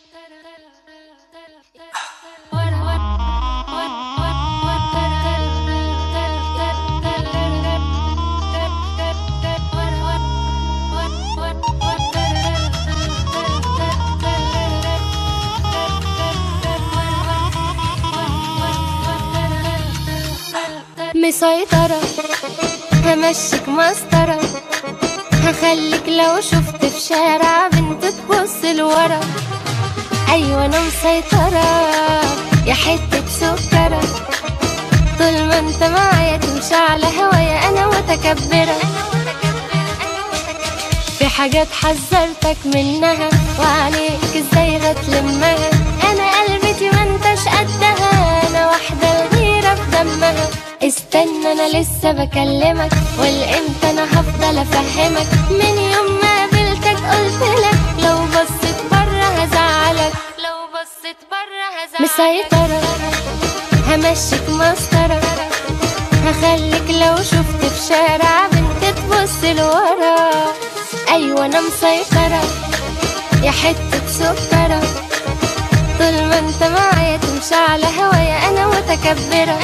مسيطرة همشيك مسطرة هخليك لو شفت في شارع بنت تبص لورا أيوة أنا مسيطرة يا حتة سكرة طول ما انت معايا تمشي على هوايا أنا متكبرة في حاجات حذرتك منها وعليك ازاي هتلمها انا قلبتي ما انتش قدها انا واحدة الغيرة في دمها استنى انا لسه بكلمك والامتى انا هفضل افهمك من يوم ما قابلتك قلتلك لو بصيت بره هزعلك لو بصيت بره هزعلك مسيطرة همشيك مسطرة هخليك لو شفت في شارع بنت تبص لورا ايوه انا مسيطرة يا حتة سكرة طول ما انت معايا تمشي على هوايا انا متكبرة